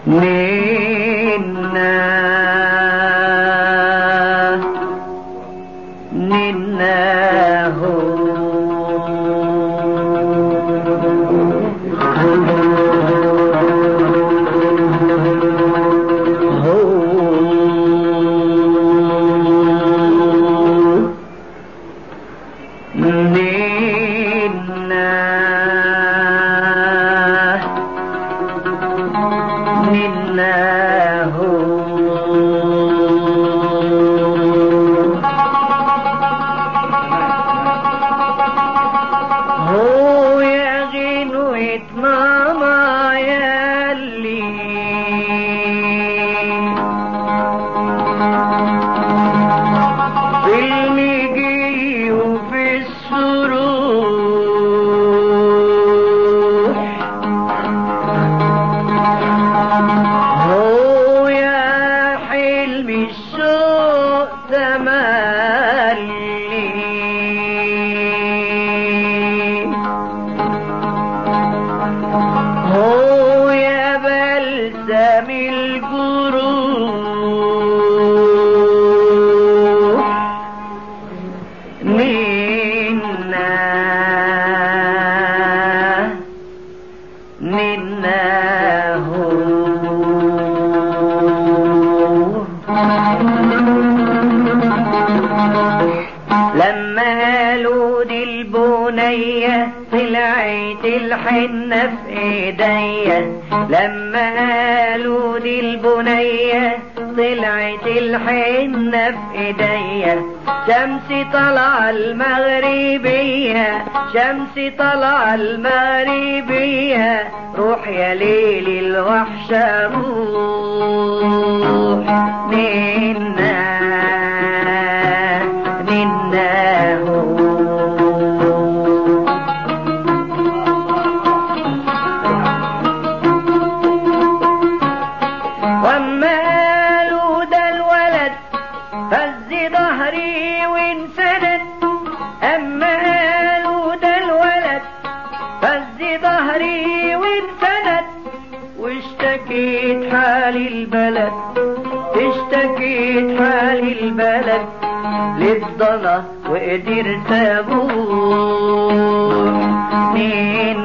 ننا ننا هو ننا ننا هو يا غنوة ماما ياللي في المجي وفي السروح هو يا حلم الشوق تملي هو يا بلسم الجروح منا منا هو لما قالوا دي البنية طلعت الحنة في ايديا لما قالوا دي البنية طلعت الحنة في ايديا شمس طلع المغربية شمس طلع المغربية روح يا ليل الوحشة روح منا منا هو واما قالوا ده الولد فز ظهري وانسند اما قالوا ده الولد فز ظهري وانسند واشتكيت حال البلد اشتكيت حال البلد للضنا وقدرت ابوح مين